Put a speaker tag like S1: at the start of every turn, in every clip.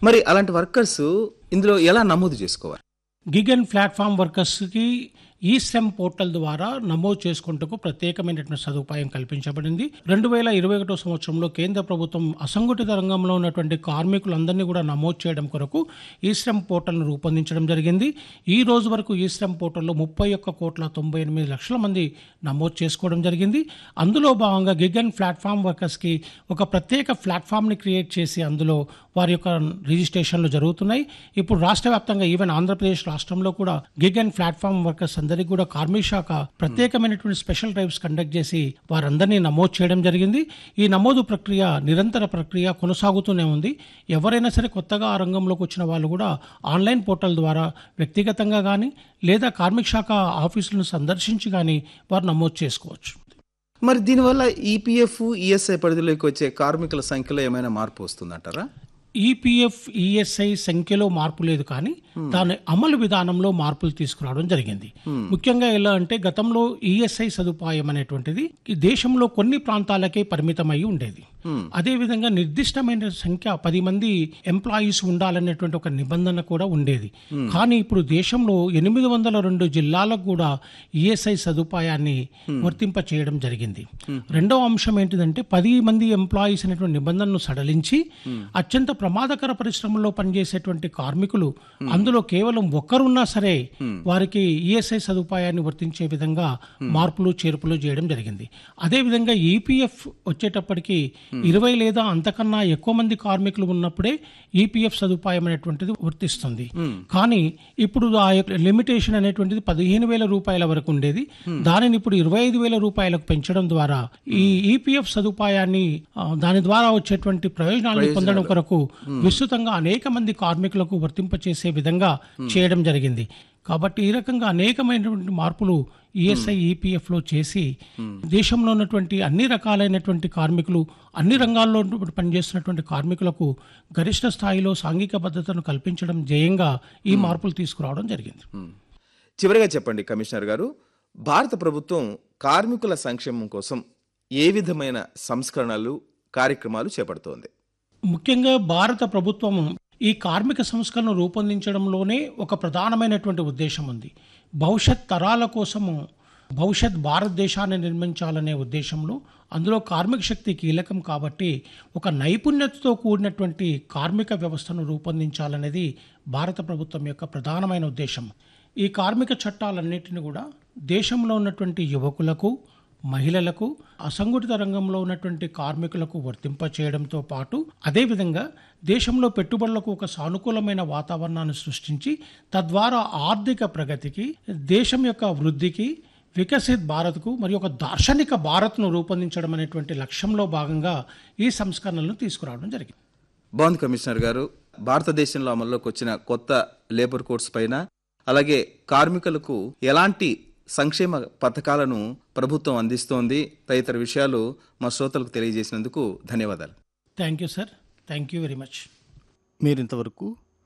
S1: మరి అలాంటి వర్కర్స్ ఇందులో ఎలా నమోదు చేసుకోవాలి
S2: గిగ్ అండ్ ప్లాట్ఫామ్ వర్కర్స్కి ఈ శ్రమ్ పోర్టల్ ద్వారా నమోదు చేసుకుంటకు ప్రత్యేకమైనటువంటి సదుపాయం కల్పించబడింది రెండు వేల ఇరవై ఒకటో సంవత్సరంలో కేంద్ర ప్రభుత్వం అసంఘటిత రంగంలో ఉన్నటువంటి కార్మికులందరినీ కూడా నమోదు చేయడం కొరకు ఈ శ్రమ్ పోర్టల్ను రూపొందించడం జరిగింది ఈ రోజు వరకు ఈ శ్రమ్ పోర్టల్లో ముప్పై ఒక్క కోట్ల తొంభై ఎనిమిది లక్షల మంది నమోదు చేసుకోవడం జరిగింది అందులో భాగంగా గిగ్ అండ్ ప్లాట్ఫామ్ వర్కర్స్కి ఒక ప్రత్యేక ప్లాట్ఫామ్ని క్రియేట్ చేసి అందులో వారి యొక్క రిజిస్ట్రేషన్లు జరుగుతున్నాయి ఇప్పుడు రాష్ట్ర వ్యాప్తంగా ఈవెన్ ఆంధ్రప్రదేశ్ రాష్ట్రంలో కూడా గిగ్ అండ్ ప్లాట్ఫామ్ వర్కర్స్ అందరికీ కూడా కార్మిక శాఖ ప్రత్యేకమైనటువంటి స్పెషల్ డ్రైవ్స్ కండక్ట్ చేసి వారందరినీ నమోదు చేయడం జరిగింది ఈ నమోదు ప్రక్రియ నిరంతర ప్రక్రియ కొనసాగుతూనే ఉంది ఎవరైనా సరే కొత్తగా ఆ రంగంలోకి వచ్చిన వాళ్ళు కూడా ఆన్లైన్ పోర్టల్ ద్వారా వ్యక్తిగతంగా కానీ లేదా కార్మిక శాఖ ఆఫీసులను సందర్శించి కానీ వారు నమోదు చేసుకోవచ్చు
S1: మరి దీనివల్ల ఈపీఎఫ్ ఈఎస్ఐ పరిధిలోకి వచ్చే కార్మికుల సంఖ్యలో ఏమైనా మార్పు వస్తుందంటారా
S2: ఈపీఎఫ్ ఈఎస్ఐ సంఖ్యలో మార్పు లేదు కానీ దాని అమలు విధానంలో మార్పులు తీసుకురావడం జరిగింది ముఖ్యంగా ఎలా అంటే గతంలో ఈఎస్ఐ సదుపాయం అనేటువంటిది ఈ దేశంలో కొన్ని ప్రాంతాలకే పరిమితమై ఉండేది అదే విధంగా నిర్దిష్టమైన సంఖ్య పది మంది ఎంప్లాయీస్ ఉండాలనేటువంటి ఒక నిబంధన కూడా ఉండేది కానీ ఇప్పుడు దేశంలో ఎనిమిది వందల రెండు జిల్లాలకు కూడా ఈఎస్ఐ సదుపాయాన్ని వర్తింప చేయడం జరిగింది రెండవ అంశం ఏంటిదంటే పది మంది ఎంప్లాయీస్ అనేటువంటి నిబంధనను సడలించి అత్యంత ప్రమాదకర పరిశ్రమల్లో పనిచేసేటువంటి కార్మికులు అందులో కేవలం ఒక్కరున్నా సరే వారికి ఈఎస్ఐ సదుపాయాన్ని వర్తించే విధంగా మార్పులు చేర్పులు చేయడం జరిగింది అదే విధంగా ఈపీఎఫ్ వచ్చేటప్పటికి ఇరవై లేదా అంతకన్నా ఎక్కువ మంది కార్మికులు ఉన్నప్పుడే ఈపీఎఫ్ సదుపాయం అనేటువంటిది వర్తిస్తుంది కానీ ఇప్పుడు ఆ యొక్క లిమిటేషన్ అనేటువంటిది పదిహేను వేల రూపాయల వరకు ఉండేది దానిని ఇప్పుడు ఇరవై ఐదు వేల రూపాయలకు పెంచడం ద్వారా ఈ ఈపీఎఫ్ సదుపాయాన్ని ఆ, దాని ద్వారా వచ్చేటువంటి ప్రయోజనాలను పొందడం కొరకు విస్తృతంగా అనేక మంది కార్మికులకు వర్తింపచేసే విధంగా చేయడం జరిగింది కాబట్టి ఈ రకంగా అనేకమైనటువంటి మార్పులు ఈఎస్ఐ ఈపీఎఫ్లో చేసి దేశంలో ఉన్నటువంటి అన్ని రకాలైనటువంటి కార్మికులు అన్ని రంగాల్లో పనిచేస్తున్నటువంటి కార్మికులకు గరిష్ట స్థాయిలో సాంఘిక భద్రతను కల్పించడం ధ్యేయంగా ఈ మార్పులు తీసుకురావడం జరిగింది
S1: చివరిగా చెప్పండి కమిషనర్ గారు భారత ప్రభుత్వం కార్మికుల సంక్షేమం కోసం ఏ విధమైన సంస్కరణలు కార్యక్రమాలు చేపడుతోంది
S2: ముఖ్యంగా భారత ప్రభుత్వం ఈ కార్మిక సంస్కరణ రూపొందించడంలోనే ఒక ప్రధానమైనటువంటి ఉద్దేశం ఉంది భవిష్యత్ తరాల కోసము భవిష్యత్ భారతదేశాన్ని నిర్మించాలనే ఉద్దేశంలో అందులో కార్మిక శక్తి కీలకం కాబట్టి ఒక నైపుణ్యతతో కూడినటువంటి కార్మిక వ్యవస్థను రూపొందించాలనేది భారత ప్రభుత్వం యొక్క ప్రధానమైన ఉద్దేశం ఈ కార్మిక చట్టాలన్నిటిని కూడా దేశంలో ఉన్నటువంటి యువకులకు మహిళలకు అసంఘటిత రంగంలో ఉన్నటువంటి కార్మికులకు వర్తింపచేయడంతో పాటు అదేవిధంగా దేశంలో పెట్టుబడులకు ఒక సానుకూలమైన వాతావరణాన్ని సృష్టించి తద్వారా ఆర్థిక ప్రగతికి దేశం యొక్క వృద్ధికి వికసిత్ భారత్కు మరియు ఒక దార్శనిక భారత్ను రూపొందించడం అనేటువంటి లక్ష్యంలో భాగంగా ఈ సంస్కరణలను తీసుకురావడం జరిగింది
S1: బాగుంది కమిషనర్ గారు భారతదేశంలో అమల్లోకి వచ్చిన కొత్త లేబర్ కోడ్స్ పైన అలాగే కార్మికులకు ఎలాంటి సంక్షేమ పథకాలను ప్రభుత్వం అందిస్తోంది తదితర విషయాలు మా శ్రోతలకు తెలియజేసినందుకు ధన్యవాదాలు
S2: thank you sir thank you very much
S3: మీరింతవరకు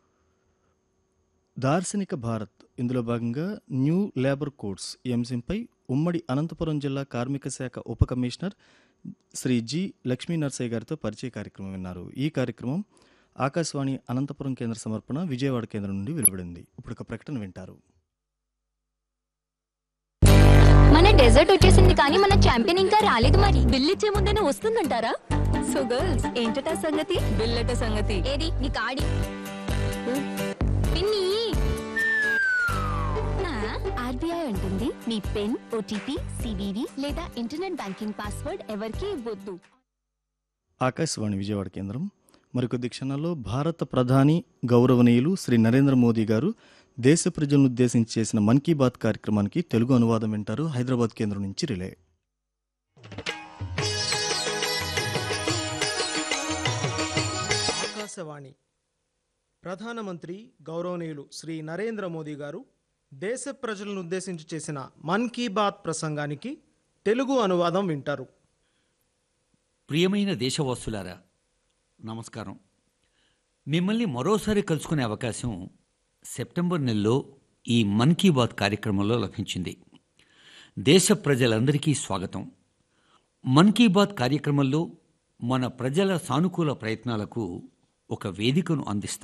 S3: దార్శనిక భారత్ ఇందులో భాగంగా న్యూ లేబర్ కోడ్స్ ఈ అంశంపై ఉమ్మడి అనంతపురం జిల్లా కార్మిక శాఖ ఉప కమిషనర్ శ్రీ జి లక్ష్మీ నర్సయ్య గారితో పరిచయ కార్యక్రమం విన్నారు ఈ కార్యక్రమం ఆకాశవాణి అనంతపురం కేంద్ర సమర్పణ విజయవాడ కేంద్రం నుండి వెలువడింది ఇప్పుడు ఒక ప్రకటన వింటారు
S4: మన డెజర్ట్ వచ్చేసింది కానీ మన ఛాంపియన్ ఇంకా రాలేదు మరి
S5: బిల్లిచ్చే ముందేనే వస్తుందంటారా సో గర్ల్స్ ఏంటటా సంగతి బిల్లట సంగతి
S4: ఏది నీ కాడి పిన్ని
S5: ఆర్బీఐ అంటుంది మీ పిన్ ఓటీపీ సివివి లేదా ఇంటర్నెట్ బ్యాంకింగ్ పాస్వర్డ్ ఎవరికీ ఇవ్వద్దు
S3: ఆకాశవాణి విజయవాడ కేంద్రం మరికొద్ది క్షణాల్లో భారత ప్రధాని గౌరవనీయులు శ్రీ నరేంద్ర మోదీ గారు దేశ ప్రజలను ఉద్దేశించి చేసిన మన్ కీ బాత్ కార్యక్రమానికి తెలుగు అనువాదం వింటారు హైదరాబాద్ కేంద్రం నుంచి రిలే
S6: ఆకాశవాణి ప్రధానమంత్రి గౌరవనీయులు శ్రీ నరేంద్ర మోదీ గారు దేశ ప్రజలను ఉద్దేశించి చేసిన మన్ కీ బాత్ ప్రసంగానికి తెలుగు అనువాదం వింటారు
S7: ప్రియమైన దేశవాసులారా నమస్కారం మిమ్మల్ని మరోసారి కలుసుకునే అవకాశం సెప్టెంబర్ నెలలో ఈ మన్ కీ బాత్ కార్యక్రమంలో లభించింది దేశ ప్రజలందరికీ స్వాగతం మన్ కీ బాత్ కార్యక్రమంలో మన ప్రజల సానుకూల ప్రయత్నాలకు ఒక వేదికను అందిస్తాం